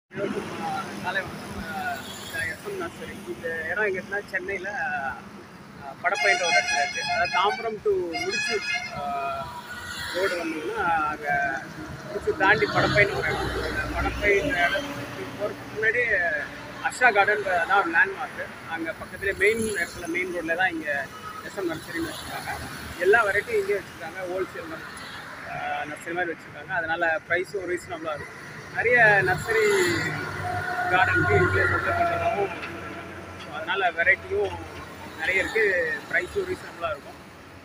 காலை வணக்கம் SM nursery இந்த இடம் எங்கன்னா சென்னையில் படப்பைன்ற ஒரு இடத்துல இருக்குது அதாவது தாம்பரம் டு முடிச்சு ரோடு வந்தீங்கன்னா அங்கே முடிச்சு தாண்டி படப்பைன்னு ஒரு இடம் இருக்கு. அந்த படப்பைன்ற இடத்துக்கு போகிறதுக்கு முன்னாடி அஷா கார்டன் தான் ஒரு லேண்ட்மார்க்கு அங்கே பக்கத்துலேயே மெயின் இடத்துல மெயின் ரோட்டில் தான் இங்கே எஸ்எம் நர்சரின்னு வச்சுருக்காங்க எல்லா வெரைட்டியும் இங்கே வச்சுருக்காங்க ஹோல்சேல் நர்சரி மாதிரி வச்சுருக்காங்க அதனால் ப்ரைஸும் ரீசனபுளாக இருக்கும் நிறைய நர்சரி கார்டனுக்கு இங்கே சப்ளை பண்ணுறதாகவும் ஸோ அதனால் வெரைட்டியும் நிறைய இருக்குது ப்ரைஸும் ரீசனபுளாக இருக்கும்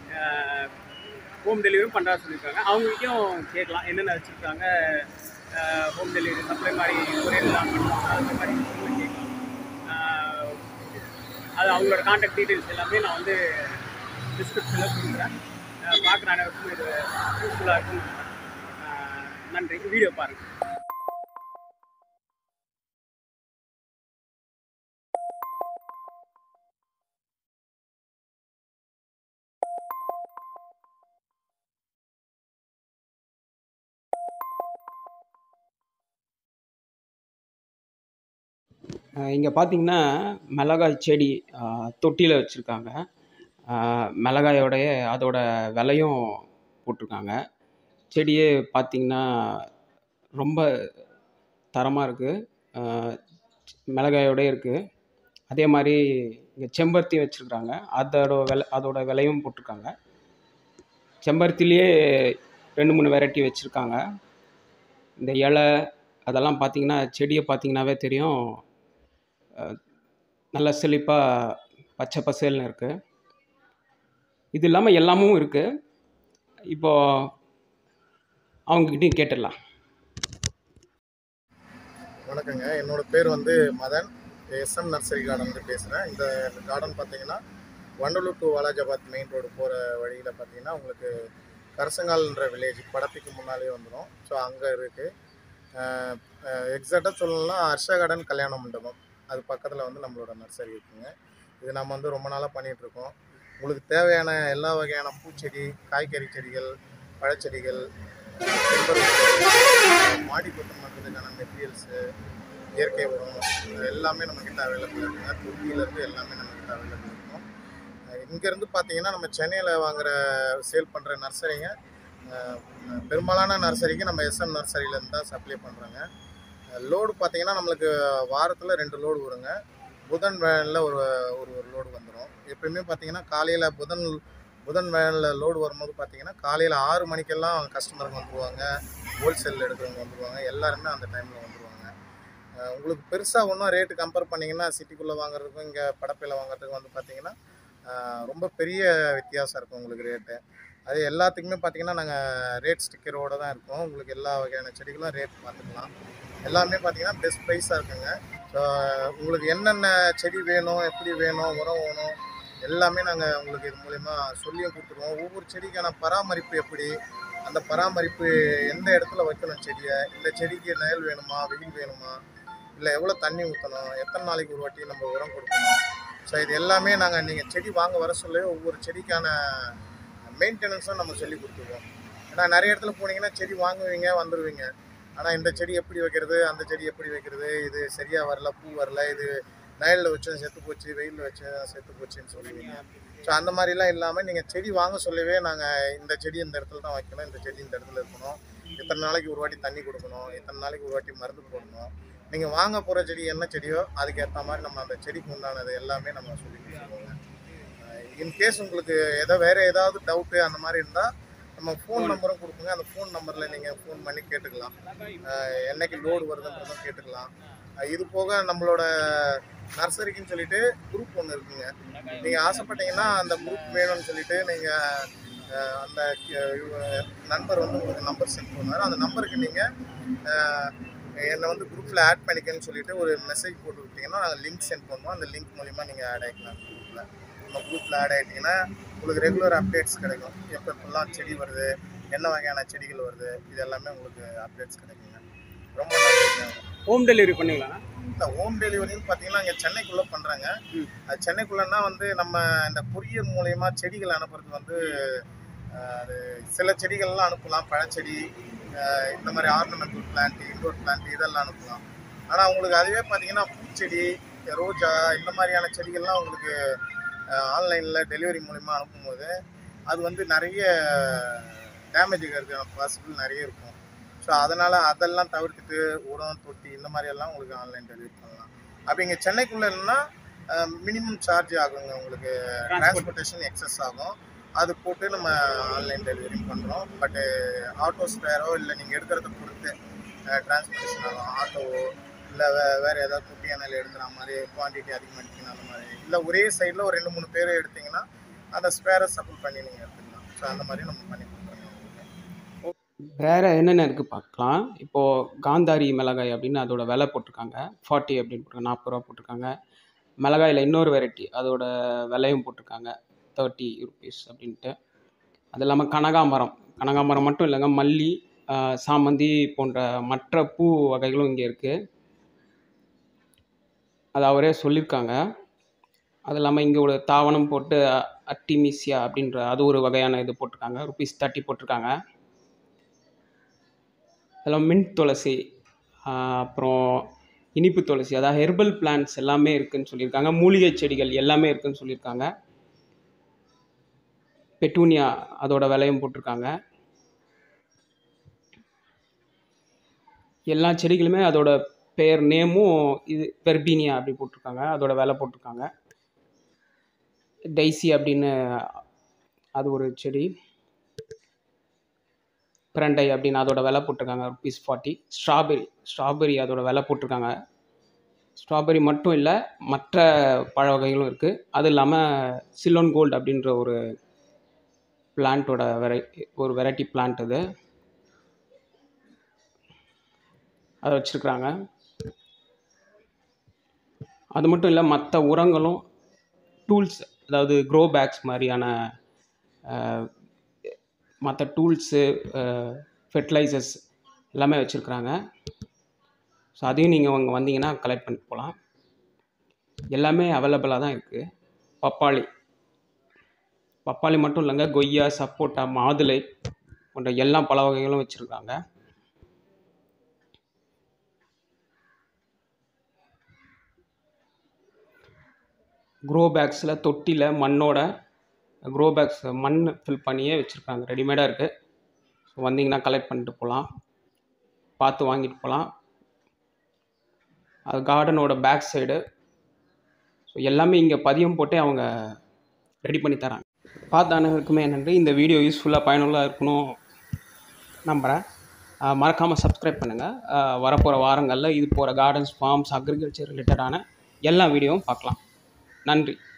ஹோம் டெலிவரியும் பண்ணுறா சொல்லியிருக்காங்க அவங்ககிட்டயும் கேட்கலாம் என்னென்ன வச்சுருக்காங்க ஹோம் டெலிவரி சப்ளை மாதிரி கொரியர்லாம் பண்ணுவாங்க அந்த மாதிரி விஷயங்களும் கேட்கலாம் ஆஹ் அது அவங்களோட காண்டாக்ட் டீட்டெயில்ஸ் எல்லாமே நான் வந்து டிஸ்கிரிப்ஷனில் கொடுக்குறேன் பார்க்குற அனைவருக்கும் இது யூஸ்ஃபுல்லாக இருக்கும் நன்றி வீடியோ பாருங்கள் இங்கே பார்த்தீங்கன்னா மிளகாய் செடி தொட்டியில் வச்சுருக்காங்க மிளகாயோடைய அதோட விலையும் போட்டிருக்காங்க செடியே பார்த்தீங்கன்னா ரொம்ப தரமாக இருக்குது மிளகாயோடய இருக்குது அதே மாதிரி இங்கே செம்பருத்தி வச்சுருக்குறாங்க அதோட விலை அதோட விலையும் போட்டிருக்காங்க செம்பருத்திலேயே ரெண்டு மூணு வெரைட்டி வச்சுருக்காங்க இந்த இலை அதெல்லாம் பார்த்தீங்கன்னா செடியை பார்த்தீங்கன்னாவே தெரியும் அஹ், நல்ல செழிப்பாக பச்சை பசேல்னு இருக்குது இது இல்லாமல் எல்லாமும் இருக்குது இப்போது அவங்கக்கிட்டையும் கேட்டுடலாம் வணக்கங்க என்னோட பேர் வந்து மதன் எஸ்எம் நர்சரி கார்டன்லேருந்து பேசுகிறேன் இந்த கார்டன் பார்த்தீங்கன்னா Vandalur to Walajabad main road போகிற வழியில் பார்த்தீங்கன்னா உங்களுக்கு கரசங்கால்ன்ற வில்லேஜ் படப்பிக்கு முன்னாலே வந்துடும் ஸோ அங்கே இருக்குது எக்ஸாக்டாக சொல்லணும்னா ஹர்ஷா கார்டன் கல்யாண மண்டபம் அது பக்கத்தில் வந்து நம்மளோட நர்சரி இருக்குங்க இது நம்ம வந்து ரொம்ப நாளாக பண்ணிகிட்ருக்கோம் உங்களுக்கு தேவையான எல்லா வகையான பூச்செடி காய்கறி செடிகள் பழச்செடிகள் செம்பருத்தி, மாடி தோட்டம் பண்ணுறதுக்கான மெட்டீரியல்ஸு இயற்கை உரம் இது எல்லாமே நம்மக்கிட்ட அவைலபிள் இருக்குங்க தொட்டியிலேருந்து எல்லாமே நம்மக்கிட்ட அவைலபிள் இருக்கும் அஹ் இங்கேருந்து பார்த்தீங்கன்னா நம்ம சென்னையில் வாங்குற சேல் பண்ணுற நர்சரிங்க அஹ் பெரும்பாலான நர்சரிக்கு நம்ம எஸ்எம் நர்சரியிலேருந்து தான் சப்ளை பண்ணுறோங்க லோடு பார்த்தீங்கன்னா நம்மளுக்கு வாரத்தில் ரெண்டு லோடு வருங்க புதன் வேனில் ஒரு ஒரு ஒரு லோடு வந்துடும் எப்பயுமே பார்த்தீங்கன்னா காலையில் புதன் புதன் வேனில் லோடு வரும்போது பார்த்தீங்கன்னா காலையில் ஆறு மணிக்கெல்லாம் கஸ்டமருங்க வந்துருவாங்க ஹோல்சேல் எடுக்கிறவங்க வந்துருவாங்க எல்லாருமே அந்த டைமில் வந்துருவாங்க அஹ் உங்களுக்கு பெருசாக ஒன்றும் ரேட்டு கம்பேர் பண்ணிங்கன்னா சிட்டிக்குள்ளே வாங்குறதுக்கும் இங்கே படப்பையில் வாங்குறதுக்கும் வந்து பார்த்தீங்கன்னா அஹ் ரொம்ப பெரிய வித்தியாசம் இருக்கும் உங்களுக்கு ரேட்டு அது எல்லாத்துக்குமே பார்த்தீங்கன்னா நாங்கள் ரேட் ஸ்டிக்கரோடு தான் இருக்கோம் உங்களுக்கு எல்லா வகையான செடிகளும் ரேட் பார்த்துக்கலாம் எல்லாமே பார்த்தீங்கன்னா பெஸ்ட் ப்ரைஸாக இருக்குங்க ஸோ உங்களுக்கு என்னென்ன செடி வேணும் எப்படி வேணும் உரம் வேணும் எல்லாமே நாங்கள் உங்களுக்கு இது மூலயமா சொல்லியும் கொடுத்துருவோம் ஒவ்வொரு செடிக்கான பராமரிப்பு எப்படி அந்த பராமரிப்பு எந்த இடத்துல வைக்கணும் செடியை இந்த செடிக்கு நிழல் வேணுமா வெயில் வேணுமா இல்லை எவ்வளோ தண்ணி ஊற்றணும் எத்தனை நாளைக்கு ஒரு வாட்டி நம்ம உரம் கொடுக்கணும் ஸோ இது எல்லாமே நாங்கள் நீங்கள் செடி வாங்க வர சொல்ல ஒவ்வொரு செடிக்கான மெயின்டெனன்ஸும் நம்ம சொல்லி கொடுத்துருவோம் ஏன்னா நிறைய இடத்துல போனீங்கன்னா செடி வாங்குவீங்க வந்துடுவீங்க ஆனால் இந்த செடி எப்படி வைக்கிறது அந்த செடி எப்படி வைக்கிறது இது சரியாக வரல பூ வரல இது நயலில் வச்சது செத்து போச்சு வெயிலில் வச்சது செத்து போச்சுன்னு சொல்லுவீங்க ஸோ அந்த மாதிரிலாம் இல்லாமல் நீங்கள் செடி வாங்க சொல்லவே நாங்கள் இந்த செடி இந்த இடத்துல தான் வைக்கணும் இந்த செடி இந்த இடத்துல இருக்கணும் இத்தனை நாளைக்கு ஒரு வாட்டி தண்ணி கொடுக்கணும் இத்தனை நாளைக்கு ஒரு வாட்டி மருந்து போடணும் நீங்கள் வாங்க போகிற செடி என்ன செடியோ அதுக்கேற்ற மாதிரி நம்ம அந்த செடிக்கு உண்டானது எல்லாமே நம்ம சொல்லி கொடுத்துருவோங்க இன்கேஸ் உங்களுக்கு ஏதோ வேறு ஏதாவது டவுட்டு அந்த மாதிரி இருந்தால் நம்ம ஃபோன் நம்பரும் கொடுப்போங்க அந்த ஃபோன் நம்பரில் நீங்கள் ஃபோன் பண்ணி கேட்டுக்கலாம் அஹ் என்னைக்கு லோடு வருதுன்றதும் கேட்டுக்கலாம் அஹ் இது போக நம்மளோட நர்சரிக்குன்னு சொல்லிட்டு குரூப் ஒன்று இருக்குங்க நீங்கள் ஆசைப்பட்டீங்கன்னா அந்த குரூப் வேணும்னு சொல்லிட்டு நீங்கள் அந்த அஹ், இவ- நண்பர் வந்து உங்களுக்கு நம்பர் சென்ட் பண்ணுவார் அந்த நம்பருக்கு நீங்கள் என்னை வந்து குரூப்பில் ஆட் பண்ணிக்கன்னு சொல்லிட்டு ஒரு மெசேஜ் போட்டு விட்டீங்கன்னா நாங்கள் லிங்க் சென்ட் பண்ணுவோம் அந்த லிங்க் மூலிமா நீங்கள் ஆட் ஆகிக்கலாம் குரூப்பில் நம்ம குரூப்பில் ஆட் ஆகிட்டிங்கன்னா உங்களுக்கு ரெகுலர் அப்டேட்ஸ் கிடைக்கும் எப்போ எப்பெல்லாம் செடி வருது என்ன வகையான செடிகள் வருது இது எல்லாமே உங்களுக்கு அப்டேட்ஸ் கிடைக்குங்க ரொம்ப நன்றிங்க ஹோம் டெலிவரி பண்ணிங்களா இந்த ஹோம் டெலிவரின்னு பார்த்தீங்கன்னா இங்கே சென்னைக்குள்ளே பண்ணுறாங்க ம். அது சென்னைக்குள்ளேன்னா வந்து நம்ம இந்த கொரியர் மூலயமா செடிகள் அனுப்புறது வந்து அஹ், அது சில செடிகள்லாம் அனுப்பலாம் பழச்செடி அஹ், இந்த மாதிரி ஆர்னமெண்டல் பிளான்ட் இன்டோர் பிளான்ட் இதெல்லாம் அனுப்பலாம் ஆனால் உங்களுக்கு அதுவே பார்த்தீங்கன்னா பூச்செடி ரோஜா இந்த மாதிரியான செடிகள்லாம் உங்களுக்கு ஆன்லைனில் டெலிவரி மூலிமா அனுப்பும்போது அது வந்து நிறைய டேமேஜ் இருக்கிற பாசிபிள் நிறைய இருக்கும் ஸோ அதனால் அதெல்லாம் தவிர்த்துட்டு உரம் தொட்டி இந்த மாதிரியெல்லாம் உங்களுக்கு ஆன்லைன் டெலிவரி பண்ணலாம் அப்படி இங்கே சென்னைக்குள்ளே இல்லைன்னா மினிமம் சார்ஜ் ஆகுங்க உங்களுக்கு டிரான்ஸ்போர்ட்டேஷன் எக்ஸஸ் ஆகும் அது போட்டு நம்ம ஆன்லைன் டெலிவரியும் பண்ணுறோம் பட்டு ஆட்டோ ஸ்பேரோ இல்லை நீங்கள் எடுக்கிறத பொறுத்து டிரான்ஸ்போர்ட்டேஷன் ஆகும் ஆட்டோவோ இல்லை வே வேறு ஏதாவது குட்டி அணையில் எடுக்கிற மாதிரி குவான்டிட்டி அதிகமாக எடுத்தீங்கன்னா அந்த மாதிரி இல்லை ஒரே சைடில் ஒரு ரெண்டு மூணு பேர் எடுத்தீங்கன்னா அந்த ஸ்பேரை சப்போர்ட் பண்ணி நீங்கள் எடுத்துக்கலாம் ஸோ அந்த மாதிரி நம்ம பண்ணி கொடுக்குறோம் உங்களுக்கு வேறு என்னென்ன இருக்குது பார்க்கலாம் இப்போது காந்தாரி மிளகாய் அப்படின்னு அதோட விலை போட்டிருக்காங்க ஃபார்ட்டி அப்படின்னு போட்டிருக்காங்க நாற்பது ரூபா போட்டிருக்காங்க மிளகாயில் இன்னொரு வெரைட்டி அதோட விலையும் போட்டிருக்காங்க தேர்ட்டி ருபீஸ் அப்படின்ட்டு அது இல்லாமல் கனகாமரம் கனகாமரம் மட்டும் இல்லைங்க மல்லி ஆஹ், சாமந்தி போன்ற மற்ற பூ வகைகளும் இங்கே இருக்குது அது அவரே சொல்லியிருக்காங்க அது இல்லாமல் இங்கே ஒரு தாவணம் போட்டு அ- அட்டிமிசியா அப்படின்ற அது ஒரு வகையான இது போட்டிருக்காங்க ருபீஸ் தேர்ட்டி போட்டிருக்காங்க அதெல்லாம் மின்ட் துளசி ஆஹ் அப்புறம் இனிப்பு துளசி அதாவது ஹெர்பல் பிளான்ட்ஸ் எல்லாமே இருக்குன்னு சொல்லியிருக்காங்க மூலிகை செடிகள் எல்லாமே இருக்குன்னு சொல்லியிருக்காங்க பெட்டூனியா அதோட விலையும் போட்டிருக்காங்க எல்லா செடிகளுமே அதோட பெயர் நேமும் இது பெர்பீனியா அப்படி போட்டிருக்காங்க அதோட விலை போட்டிருக்காங்க டைசி அப்படின்னு அது ஒரு செடி பிரண்டை அப்படின்னு அதோட விலை போட்டிருக்காங்க ருபீஸ் ஃபார்ட்டி ஸ்ட்ராபெரி ஸ்ட்ராபெரி அதோட விலை போட்டிருக்காங்க ஸ்ட்ராபெரி மட்டும் இல்லை மற்ற பழ வகைகளும் இருக்குது அது இல்லாமல் சிலோன் கோல்டு அப்படின்ற ஒரு பிளான்ட்டோட வெரை ஒரு வெரைட்டி பிளான்ட் அது அதை வச்சுருக்குறாங்க அது மட்டும் இல்லை மற்ற உரங்களும் டூல்ஸ் அதாவது க்ரோ பேக்ஸ் மாதிரியான மற்ற டூல்ஸு ஃபெர்டிலைசர்ஸ் எல்லாமே வச்சுருக்குறாங்க ஸோ அதையும் நீங்கள் அங்கே வந்தீங்கன்னா கலெக்ட் பண்ணிட்டு போகலாம் எல்லாமே அவைலபிளாக தான் இருக்குது பப்பாளி பப்பாளி மட்டும் இல்லைங்க கொய்யா சப்போட்டா மாதுளை போன்ற எல்லா பழ வகைகளும் வச்சுருக்காங்க க்ரோ பேக்ஸில் தொட்டியில் மண்ணோட க்ரோ பேக்ஸ் மண் ஃபில் பண்ணியே வச்சுருக்காங்க ரெடிமேடாக இருக்குது ஸோ வந்தீங்கன்னா கலெக்ட் பண்ணிட்டு போகலாம் பார்த்து வாங்கிட்டு போகலாம் அது கார்டனோட பேக் சைடு ஸோ எல்லாமே இங்கே பதியம் போட்டே அவங்க ரெடி பண்ணி தராங்க பார்த்த அனைவருக்குமே நன்றி இந்த வீடியோ யூஸ்ஃபுல்லாக பயனுள்ளதாக இருக்கணும் நம்புகிறேன் மறக்காமல் சப்ஸ்கிரைப் பண்ணுங்கள் வரப்போகிற வாரங்களில் இது போகிற கார்டன்ஸ் ஃபார்ம்ஸ் அக்ரிகல்ச்சர் ரிலேட்டடான எல்லா வீடியோவும் பார்க்கலாம் நன்றி